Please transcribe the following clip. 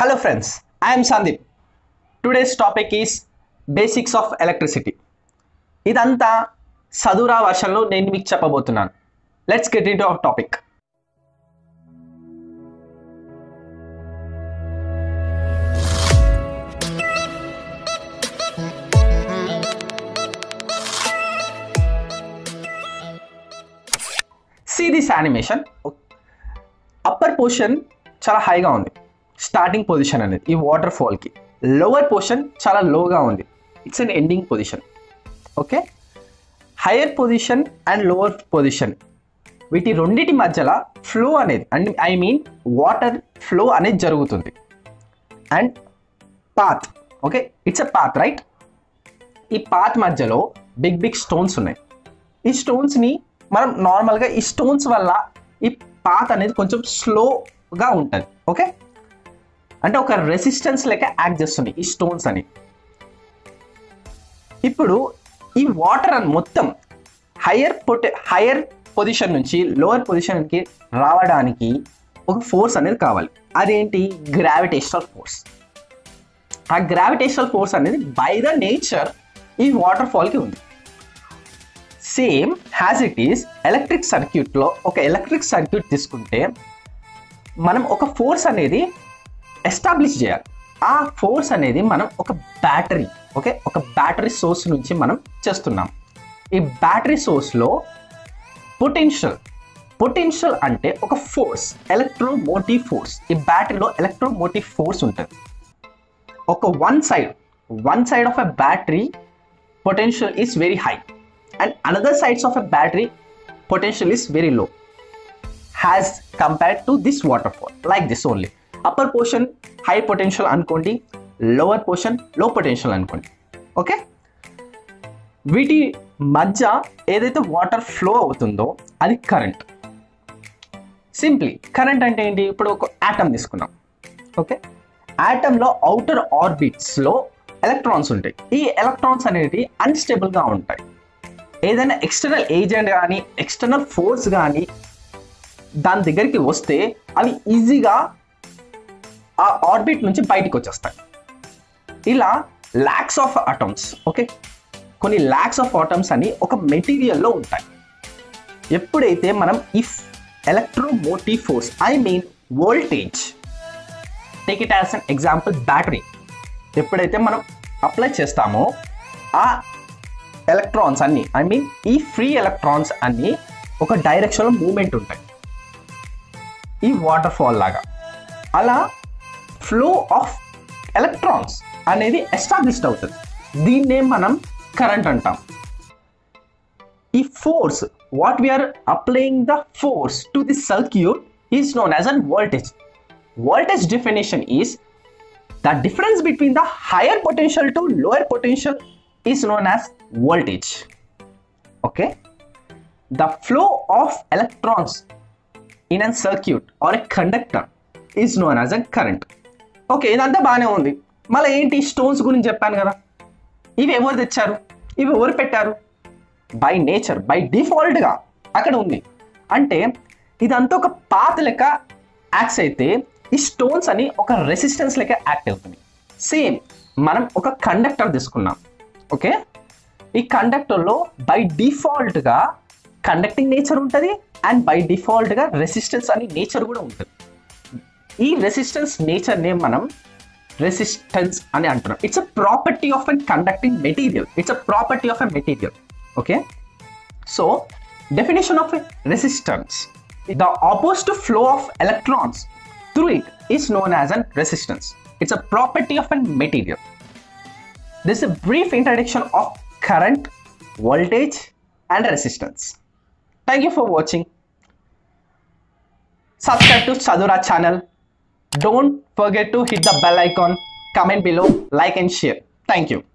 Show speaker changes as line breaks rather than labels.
Hello friends, I am Sandeep. Today's topic is basics of electricity. ఇదంతా చదువురా వర్షంలో నేను మీకు చెప్పబోతున్నాను let's get in our topic see this animation upper portion చాలా హైగా ఉంది స్టార్టింగ్ పొజిషన్ అనేది ఈ వాటర్ ఫాల్కి లోవర్ పోర్షన్ చాలా లోగా ఉంది it's an ending position okay higher position and lower position వీటి రెండింటి మధ్యలో ఫ్లో అనేది and I mean water flow అనేది జరుగుతుంది and path okay it's a path right ఈ పాత్ మధ్యలో బిగ్ బిగ్ స్టోన్స్ ఉన్నాయి ఈ స్టోన్స్ని మనం నార్మల్గా ఈ స్టోన్స్ వల్ల ఈ పాత్ అనేది కొంచెం స్లోగా ఉంటుంది ఓకే అంటే ఒక రెసిస్టెన్స్ లెక్క యాక్ట్ చేస్తుంది ఈ స్టోన్స్ అని ఇప్పుడు ఈ వాటర్ అని మొత్తం హయ్యర్ పొటె హయ్యర్ పొజిషన్ నుంచి లోవర్ పొజిషన్కి రావడానికి ఒక ఫోర్స్ అనేది కావాలి అదేంటి గ్రావిటేషనల్ ఫోర్స్ ఆ గ్రావిటేషనల్ ఫోర్స్ అనేది బై ద నేచర్ ఈ వాటర్ ఫాల్కి ఉంది same as it is electric సర్క్యూట్లో ఒక ఎలక్ట్రిక్ సర్క్యూట్ తీసుకుంటే మనం ఒక ఫోర్స్ అనేది ఎస్టాబ్లిష్ చేయాలి ఆ ఫోర్స్ అనేది మనం ఒక బ్యాటరీ ఓకే ఒక బ్యాటరీ సోర్స్ నుంచి మనం చేస్తున్నాం ఈ బ్యాటరీ సోర్స్లో పొటెన్షియల్ పొటెన్షియల్ అంటే ఒక ఫోర్స్ ఎలక్ట్రోమోటివ్ ఫోర్స్ ఈ బ్యాటరీలో ఎలక్ట్రోమోటివ్ ఫోర్స్ ఉంటుంది ఒక one side one side of a battery potential is very high and another sides of a battery potential is very low as compared to this water fall like this only upper portion high potential అనుకోండి lower portion low potential అనుకోండి okay వీటి మధ్య ఏదైతే water flow అవుతుందో అది current simply current అంటే ఏంటి ఇప్పుడు ఒక యాటమ్ తీసుకున్నాం ఓకే యాటంలో అవుటర్ ఆర్బిట్స్లో ఎలక్ట్రాన్స్ ఉంటాయి ఈ ఎలక్ట్రాన్స్ అనేవి అన్స్టేబుల్గా ఉంటాయి ఏదైనా ఎక్స్టర్నల్ ఏజెంట్ కానీ ఎక్స్టర్నల్ ఫోర్స్ కానీ దాని దగ్గరికి వస్తే అవి ఈజీగా ఆ ఆర్బిట్ నుంచి బయటికి వచ్చేస్తాయి ఇలా ల్యాక్స్ ఆఫ్ అటమ్స్ ఓకే కొన్ని ల్యాక్స్ ఆఫ్ ఆటమ్స్ అని ఒక మెటీరియల్లో ఉంటాయి ఎప్పుడైతే మనం if electromotive force I mean voltage take it as an example battery ఎప్పుడైతే మనం అప్లై చేస్తామో ఆ ఎలక్ట్రాన్స్ అన్ని ఐ మీన్ ఈ ఫ్రీ ఎలక్ట్రాన్స్ అన్ని ఒక డైరెక్షన్లో మూమెంట్ ఉంటాయి ఈ వాటర్ ఫాల్ లాగా అలా ఫ్లో ఆఫ్ ఎలక్ట్రాన్స్ అనేది ఎస్టాబ్లిష్డ్ అవుతుంది దీన్నే మనం కరెంట్ అంటాం ఈ force what we are applying the force to the circuit is known as an voltage voltage definition is the difference between the higher potential to lower potential is known as voltage okay the flow of electrons in a circuit or a conductor is known as a current okay ఇదంతా బాగానే ఉంది మళ్ళీ ఏంటి stones గురించి చెప్పాను కదా ఇవి ఎవరు తెచ్చారు ఇవి ఎవరు పెట్టారు బై నేచర్ బై డిఫాల్ట్గా అక్కడ ఉంది అంటే ఇదంతా ఒక పాత లెక్క యాక్ట్స్ అయితే ఈ స్టోన్స్ అని ఒక రెసిస్టెన్స్ లెక్క యాక్ట్ అవుతుంది సేమ్ మనం ఒక కండక్టర్ తీసుకున్నాం ఓకే ఈ కండక్టర్లో బై డిఫాల్ట్గా కండక్టింగ్ నేచర్ ఉంటుంది అండ్ బై డిఫాల్ట్గా రెసిస్టెన్స్ అని నేచర్ కూడా ఉంటుంది ఈ రెసిస్టెన్స్ నేచర్నే మనం రెసిస్టెన్స్ అని అంటున్నాం it's a property of an conducting material it's a property of a material okay so definition of a resistance the opposite flow of electrons through it is known as an resistance it's a property of a material this is a brief introduction of current voltage and resistance thank you for watching subscribe to chadura channel don't forget to hit the bell icon comment below like and share thank you